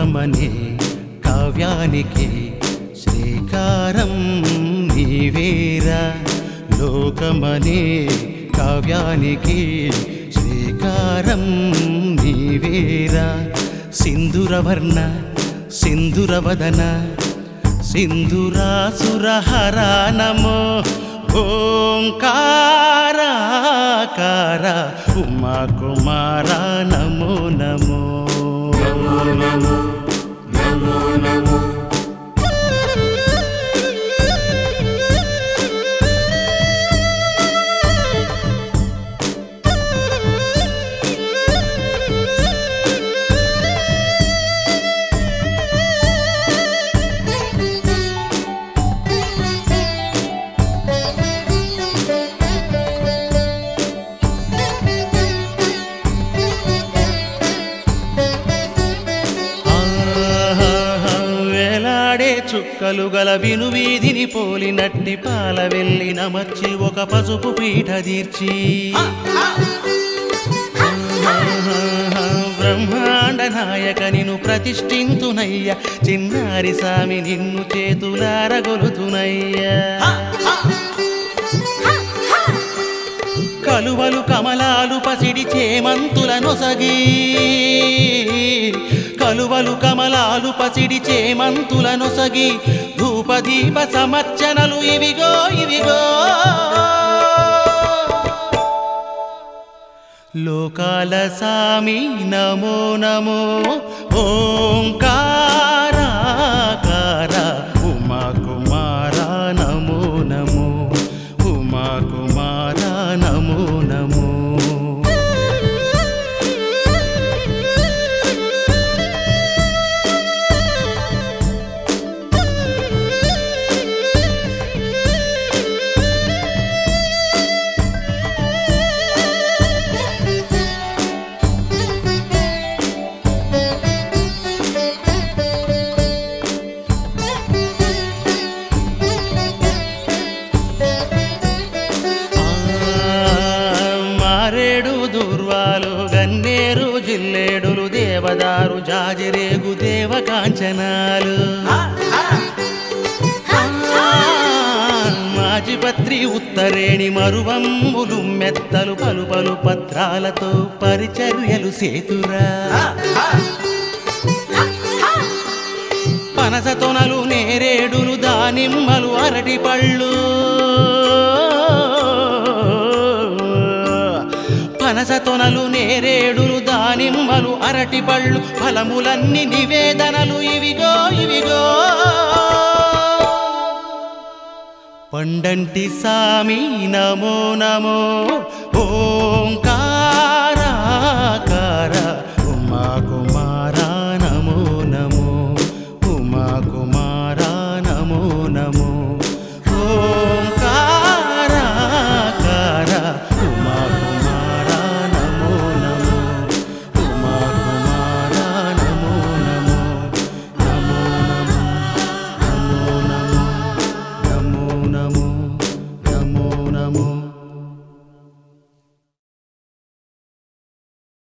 లోకమనే కావ్యానికి శ్రీకారం నీవేరా లోకమనే కావ్యానికి శ్రీకారం నీవేరా సింధురవర్ణ సింధురవదన సింధురాసురహర నమో ఓంకారాకార ఉమా కుమార నమో నమో ఆహా, వేలాడే చుక్కలు గల వినువీధిని పోలినట్టి పాల వెళ్ళి నమర్చి ఒక పసుపు పీఠ తీర్చి ఆహా, బ్రహ్మాండ నాయక నిన్ను ప్రతిష్ఠింతునయ్య చిన్నారి సామి నిన్ను చేతులారగొలుతునయ్యా కలువలు కమలాలు పసిడి చేమంతుల నొసగి కలువలు కమలాలు పసిడి చేమంతుల నొసగి ధూపదీప సమర్చనలు ఇవిగో ఇవిగో లోకాల సామి నమో నమో ఓంకారాకార ఉమా కుమార నమో నమో ఉమా కుమార నమో నమో మారేడు దుర్వాలు గన్నేరు జిల్లేడులు దేవదారు జాజిరేగు దేవకాంచనాలు మాజిపత్రి ఉత్తరేణి మరువంబులు మెత్తలు పలు పలు పత్రాలతో పరిచర్యలు సేతురా పనస తొనలు నేరేడులు దానిమ్మలు అరటి పళ్ళు పనస తొనలు నేరేడులు దానిమ్మలు అరటి పళ్ళు ఫలములన్నీ నివేదనలు ఇవిగో ఇవిగో పండంటి సామి నమో నమో ఓంకారాకార ఉమా కుమార